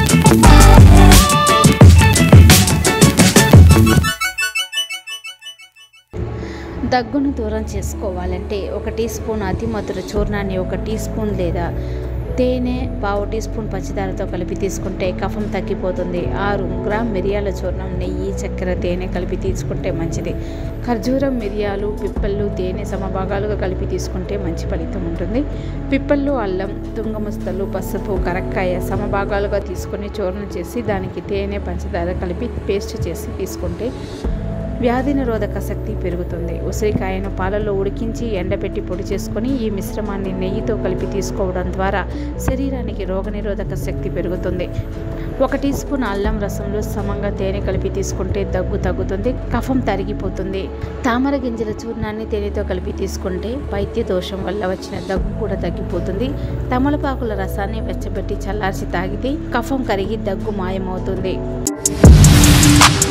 దగ్గును దూరం చేసుకోవాలంటే ఒక టీ స్పూన్ అతి మధుర చూర్ణాన్ని ఒక టీ స్పూన్ లేదా తేనె పావు టీ స్పూన్ పంచదారతో కలిపి తీసుకుంటే కఫం తగ్గిపోతుంది ఆరు గ్రామ్ మిరియాల చూర్ణం నెయ్యి చక్కెర తేనె కలిపి తీసుకుంటే మంచిది ఖర్జూరం మిరియాలు పిప్పళ్ళు తేనె సమభాగాలుగా కలిపి తీసుకుంటే మంచి ఫలితం ఉంటుంది పిప్పళ్ళు అల్లం తుంగమస్తలు పసుపు కరక్కాయ సమభాగాలుగా తీసుకొని చూర్ణం చేసి దానికి తేనె పంచదార కలిపి పేస్ట్ చేసి తీసుకుంటే వ్యాధి నిరోధక శక్తి పెరుగుతుంది ఉసిరికాయను పాలలో ఉడికించి ఎండబెట్టి పొడి చేసుకొని ఈ మిశ్రమాన్ని నెయ్యితో కలిపి తీసుకోవడం ద్వారా శరీరానికి రోగనిరోధక శక్తి పెరుగుతుంది ఒక టీ స్పూన్ అల్లం రసంలో సమంగా తేనె కలిపి తీసుకుంటే దగ్గు తగ్గుతుంది కఫం తరిగిపోతుంది తామర గింజల చూర్ణాన్ని తేనెతో కలిపి తీసుకుంటే వైద్య దోషం వల్ల వచ్చిన దగ్గు కూడా తగ్గిపోతుంది తమలపాకుల రసాన్ని వెచ్చబెట్టి చల్లార్చి తాగితే కఫం కరిగి దగ్గు మాయమవుతుంది